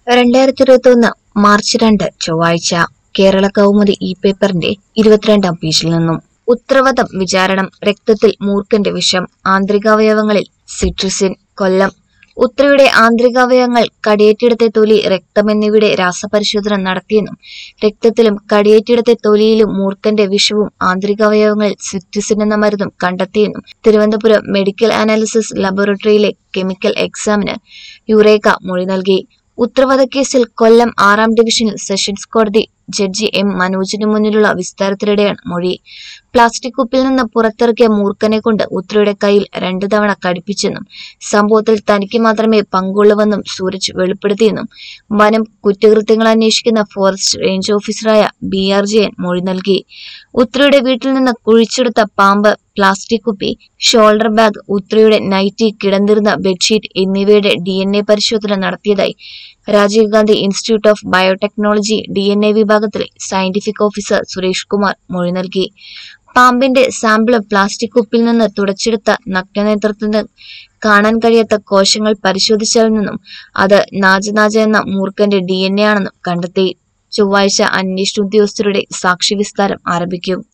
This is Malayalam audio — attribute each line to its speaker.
Speaker 1: രണ്ടായിരത്തി ഇരുപത്തി ഒന്ന് മാർച്ച് രണ്ട് ചൊവ്വാഴ്ച കേരള കൗമുദി ഈ പേപ്പറിന്റെ ഇരുപത്തിരണ്ടാം പേജിൽ നിന്നും ഉത്തരവധം വിചാരണം രക്തത്തിൽ മൂർഖന്റെ വിഷം ആന്തരികാവയവങ്ങളിൽ സിട്രിസിൻ കൊല്ലം ഉത്രയുടെ ആന്തരികാവയവങ്ങൾ കടിയേറ്റിടത്തെ തൊലി രക്തം എന്നിവയുടെ രാസപരിശോധന നടത്തിയെന്നും രക്തത്തിലും കടിയേറ്റിടത്തെ തൊലിയിലും മൂർഖന്റെ വിഷവും ആന്തരികാവയവങ്ങളിൽ സിട്രിസിൻ എന്ന മരുന്നും കണ്ടെത്തിയെന്നും തിരുവനന്തപുരം മെഡിക്കൽ അനാലിസിസ് ലബോറട്ടറിയിലെ കെമിക്കൽ എക്സാമിന് യുറേക്ക മൊഴി നൽകി ഉത്തരവാദക്കേസിൽ കൊല്ലം ആറാം ഡിവിഷനിൽ സെഷൻസ് കോടതി ജഡ്ജി എം മനോജിന് മുന്നിലുള്ള വിസ്താരത്തിനിടെയാണ് മൊഴി പ്ലാസ്റ്റിക് കുപ്പിൽ നിന്ന് പുറത്തിറക്കിയ മൂർഖനെ കൊണ്ട് ഉത്രയുടെ കയ്യിൽ രണ്ടു തവണ കടിപ്പിച്ചെന്നും സംഭവത്തിൽ തനിക്ക് മാത്രമേ പങ്കുള്ളൂവെന്നും സൂരജ് വെളിപ്പെടുത്തിയെന്നും വനം കുറ്റകൃത്യങ്ങൾ അന്വേഷിക്കുന്ന ഫോറസ്റ്റ് റേഞ്ച് ഓഫീസറായ ബി ആർ ജയൻ മൊഴി നൽകി ഉത്രയുടെ വീട്ടിൽ നിന്ന് കുഴിച്ചെടുത്ത പാമ്പ് പ്ലാസ്റ്റിക് കുപ്പി ഷോൾഡർ ബാഗ് ഉത്രയുടെ നൈറ്റി കിടന്നിരുന്ന ബെഡ്ഷീറ്റ് എന്നിവയുടെ ഡി എൻ എ പരിശോധന നടത്തിയതായി Rajiv Gandhi institute of biotechnology D N A വിഭാഗത്തിലെ സയന്റിഫിക് ഓഫീസർ സുരേഷ് കുമാർ മൊഴി നൽകി പാമ്പിന്റെ സാമ്പിൾ പ്ലാസ്റ്റിക് കുപ്പിൽ നിന്ന് തുടച്ചെടുത്ത നഗ്നനേത്രത്തിന് കാണാൻ കഴിയാത്ത കോശങ്ങൾ പരിശോധിച്ചതിൽ നിന്നും അത് നാജനാജ എന്ന മൂർഖന്റെ ഡി എൻ എ ആണെന്നും കണ്ടെത്തി ചൊവ്വാഴ്ച അന്വേഷണ ഉദ്യോഗസ്ഥരുടെ സാക്ഷി വിസ്താരം ആരംഭിക്കും